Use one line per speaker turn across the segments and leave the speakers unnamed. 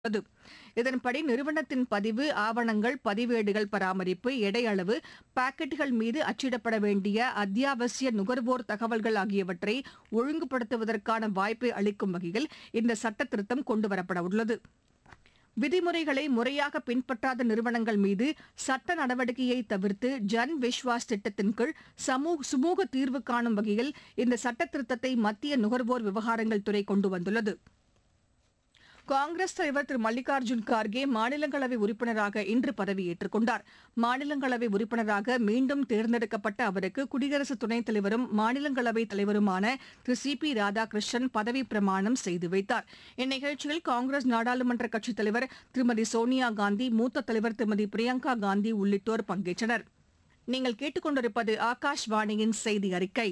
உள்ளது இதன்படி நிறுவனத்தின் பதிவு ஆவணங்கள் பதிவேடுகள் பராமரிப்பு எடை அளவு பாக்கெட்டுகள் மீது அச்சிடப்பட வேண்டிய அத்தியாவசிய நுகர்வோர் தகவல்கள் ஆகியவற்றை ஒழுங்குபடுத்துவதற்கான வாய்ப்பை அளிக்கும் வகையில் இந்த சட்ட திருத்தம் கொண்டுவரப்பட உள்ளது விதிமுறைகளை முறையாக பின்பற்றாத நிறுவனங்கள் மீது சட்ட நடவடிக்கையை தவிர்த்து ஜன் விஸ்வாஸ் திட்டத்தின் கீழ் சமூக சுமூக தீர்வு காணும் வகையில் இந்த சட்ட திருத்தத்தை மத்திய நுகர்வோர் விவகாரங்கள் துறை கொண்டு வந்துள்ளது காங்கிரஸ் தலைவர் திரு மல்லிகார்ஜுன் கார்கே மாநிலங்களவை உறுப்பினராக இன்று பதவியேற்றுக் கொண்டார் மாநிலங்களவை உறுப்பினராக மீண்டும் தேர்ந்தெடுக்கப்பட்ட அவருக்கு குடியரசு துணைத் தலைவரும் மாநிலங்களவை தலைவருமான திரு சி பி ராதாகிருஷ்ணன் பதவி பிரமாணம் செய்து வைத்தார் இந்நிகழ்ச்சியில் காங்கிரஸ் நாடாளுமன்ற கட்சித் தலைவர் திருமதி சோனியா காந்தி மூத்த தலைவர் திருமதி பிரியங்கா காந்தி உள்ளிட்டோர் பங்கேற்றனர் நீங்கள் கேட்டுக்கொண்டிருப்பது ஆகாஷ்வாணியின் செய்தி அறிக்கை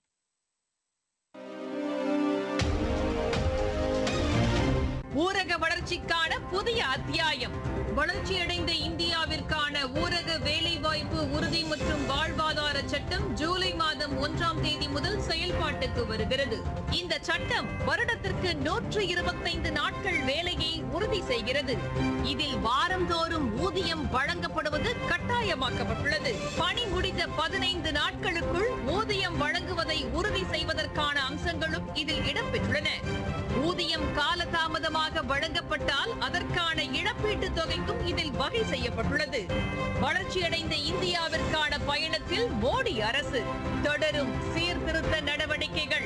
ஊரக வளர்ச்சிக்கான புதிய அத்தியாயம் வளர்ச்சியடைந்த இந்தியாவிற்கான ஊரக வேலைவாய்ப்பு உறுதி மற்றும் வாழ்வாதார சட்டம் ஜூலை மாதம் ஒன்றாம் தேதி முதல் செயல்பாட்டுக்கு வருகிறது இந்த சட்டம் வருடத்திற்கு நூற்று இருபத்தைந்து நாட்கள் வேலையை உறுதி செய்கிறது இதில் வாரந்தோறும் ஊதியம் வழங்கப்படுவது கட்டாயமாக்கப்பட்டுள்ளது பணி முடிந்த பதினைந்து நாட்களுக்குள் ஊதியம் வழங்குவதை உறுதி செய்வதற்கான அம்சங்களும் இதில் இடம்பெற்றுள்ளன ஊதியம் காலதாமதமாக வழங்கப்பட்டால் அதற்கான இழப்பீட்டுத் தொகைக்கும் இதில் வகை செய்யப்பட்டுள்ளது வளர்ச்சியடைந்த இந்தியாவிற்கான பயணத்தில் மோடி அரசு தொடரும் சீர்திருத்த நடவடிக்கைகள்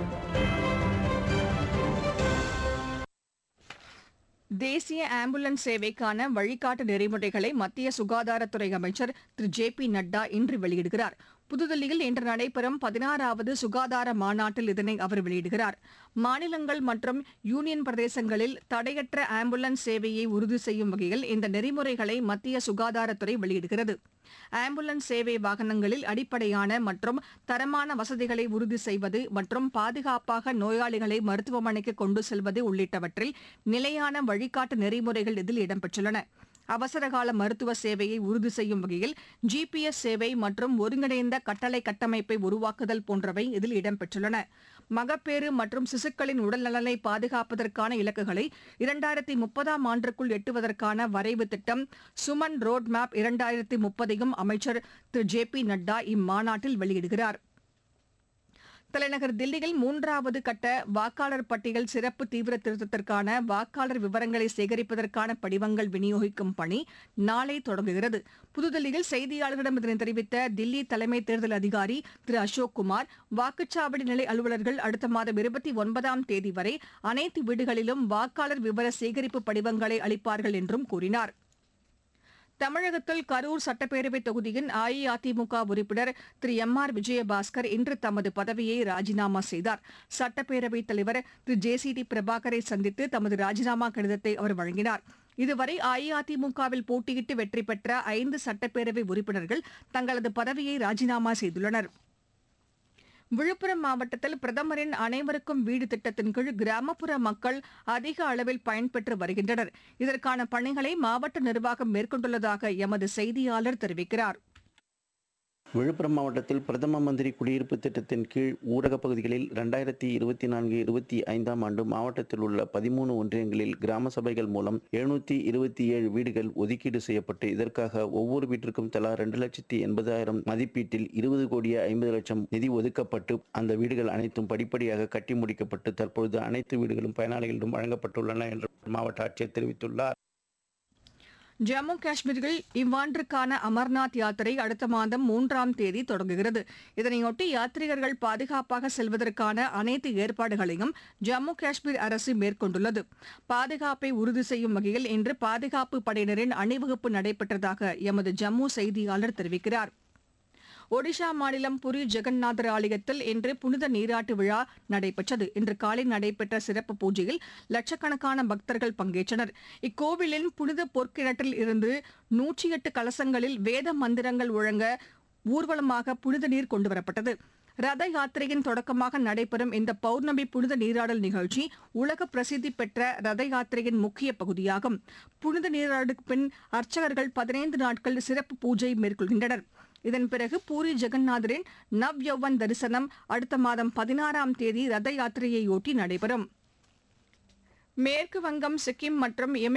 தேசிய ஆம்புலன்ஸ் சேவைக்கான வழிகாட்டு நெறிமுறைகளை மத்திய சுகாதாரத்துறை அமைச்சர் திரு ஜே பி நட்டா இன்று வெளியிடுகிறார் புதுதில்லியில் இன்று நடைபெறும் பதினாறாவது சுகாதார மாநாட்டில் இதனை அவர் வெளியிடுகிறார் மாநிலங்கள் மற்றும் யூனியன் பிரதேசங்களில் தடையற்ற ஆம்புலன்ஸ் சேவையை உறுதி செய்யும் வகையில் இந்த நெறிமுறைகளை மத்திய சுகாதாரத்துறை வெளியிடுகிறது ஆம்புலன்ஸ் சேவை வாகனங்களில் அடிப்படையான மற்றும் தரமான வசதிகளை உறுதி செய்வது மற்றும் பாதுகாப்பாக நோயாளிகளை மருத்துவமனைக்கு கொண்டு செல்வது உள்ளிட்டவற்றில் நிலையான வழிகாட்டு நெறிமுறைகள் இதில் இடம்பெற்றுள்ளன அவசரகால மருத்துவ சேவையை உறுதி செய்யும் வகையில் ஜிபிஎஸ் சேவை மற்றும் ஒருங்கிணைந்த கட்டளை கட்டமைப்பை உருவாக்குதல் போன்றவை இதில் இடம்பெற்றுள்ளன மகப்பேறு மற்றும் சிசுக்களின் உடல்நலனை பாதுகாப்பதற்கான இலக்குகளை இரண்டாயிரத்தி முப்பதாம் ஆண்டுக்குள் எட்டுவதற்கான வரைவு திட்டம் சுமன் ரோட் மேப் இரண்டாயிரத்தி முப்பதையும் அமைச்சர் திரு ஜே பி நட்டா இம்மாநாட்டில் வெளியிடுகிறார் தலைநகர் தில்லியில் மூன்றாவது கட்ட வாக்காளர் பட்டியல் சிறப்பு தீவிர திருத்தத்திற்கான வாக்காளர் விவரங்களை சேகரிப்பதற்கான படிவங்கள் விநியோகிக்கும் பணி நாளை தொடங்குகிறது புதுதில்லியில் செய்தியாளர்களிடம் இதனை தெரிவித்த தில்லி தலைமை தேர்தல் அதிகாரி திரு அசோக் குமார் வாக்குச்சாவடி நிலை அலுவலர்கள் அடுத்த மாதம் இருபத்தி ஒன்பதாம் தேதி வரை அனைத்து வீடுகளிலும் வாக்காளர் விவர சேகரிப்பு படிவங்களை அளிப்பார்கள் என்றும் கூறினார் தமிழகத்தில் கரூர் சட்டப்பேரவை தொகுதியின் அஇஅதிமுக உறுப்பினர் திரு எம் ஆர் விஜயபாஸ்கர் இன்று தமது பதவியை ராஜினாமா செய்தார் சட்டப்பேரவைத் தலைவர் திரு ஜே சி டி பிரபாகரை சந்தித்து தமது ராஜினாமா கடிதத்தை அவர் வழங்கினார் இதுவரை அஇஅதிமுகவில் போட்டியிட்டு வெற்றி பெற்ற ஐந்து சட்டப்பேரவை உறுப்பினர்கள் தங்களது பதவியை ராஜினாமா செய்துள்ளனர் விழுப்புரம் மாவட்டத்தில் பிரதமரின் அனைவருக்கும் வீடு திட்டத்தின் கீழ் கிராமப்புற மக்கள் அதிக அளவில் பயன்பெற்று வருகின்றனர் இதற்கான பணிகளை மாவட்ட நிர்வாகம் மேற்கொண்டுள்ளதாக எமது செய்தியாளர் தெரிவிக்கிறார்
விழுப்புரம் மாவட்டத்தில் பிரதம மந்திரி குடியிருப்பு திட்டத்தின் கீழ் ஊரகப் பகுதிகளில் ரெண்டாயிரத்தி இருபத்தி நான்கு இருபத்தி ஐந்தாம் ஆண்டு மாவட்டத்தில் உள்ள பதிமூணு ஒன்றியங்களில் கிராம சபைகள் மூலம் எழுநூத்தி இருபத்தி ஏழு வீடுகள் ஒதுக்கீடு செய்யப்பட்டு இதற்காக ஒவ்வொரு வீட்டிற்கும் தலா ரெண்டு லட்சத்தி எண்பதாயிரம் மதிப்பீட்டில் இருபது கோடியே ஐம்பது லட்சம் நிதி ஒதுக்கப்பட்டு அந்த வீடுகள் அனைத்தும் படிப்படியாக கட்டி முடிக்கப்பட்டு தற்பொழுது அனைத்து வீடுகளும் பயனாளிகளிடம் வழங்கப்பட்டுள்ளன என்று மாவட்ட ஆட்சியர் தெரிவித்துள்ளார்
ஜம்மு காஷ்மீரில் இவ்வாண்டிற்கான அமர்நாத் யாத்திரை அடுத்த மாதம் மூன்றாம் தேதி தொடங்குகிறது இதனையொட்டி யாத்ரீகர்கள் பாதுகாப்பாக செல்வதற்கான அனைத்து ஏற்பாடுகளையும் ஜம்மு காஷ்மீர் அரசு மேற்கொண்டுள்ளது பாதுகாப்பை உறுதி செய்யும் வகையில் இன்று பாதுகாப்பு படையினரின் அணிவகுப்பு நடைபெற்றதாக எமது ஜம்மு செய்தியாளர் தெரிவிக்கிறார் ஒடிஷா மாநிலம் புரி ஜெகந்நாதர் ஆலயத்தில் இன்று புனித நீராட்டு விழா நடைபெற்றது இன்று காலை நடைபெற்ற சிறப்பு பூஜையில் லட்சக்கணக்கான பக்தர்கள் பங்கேற்றனர் இக்கோவிலின் புனித பொற்கிணற்றில் இருந்து நூற்றி எட்டு கலசங்களில் வேத மந்திரங்கள் ஒழங்க ஊர்வலமாக புனித நீர் கொண்டுவரப்பட்டது ரத யாத்திரையின் தொடக்கமாக நடைபெறும் இந்த பௌர்ணமி புனித நீராடல் நிகழ்ச்சி உலக பிரசித்தி பெற்ற ரத யாத்திரையின் முக்கிய பகுதியாகும் புனித நீராடலுக்கு பின் அர்ச்சகர்கள் பதினைந்து நாட்கள் சிறப்பு பூஜை மேற்கொள்கின்றனர் இதன் பிறகு பூரி ஜெகந்நாதரின் நவ் யௌவன் தரிசனம் அடுத்த மாதம் பதினாறாம் தேதி ரத யாத்திரையொட்டி நடைபெறும் மேற்கு வங்கம் சிக்கிம் மற்றும் இமய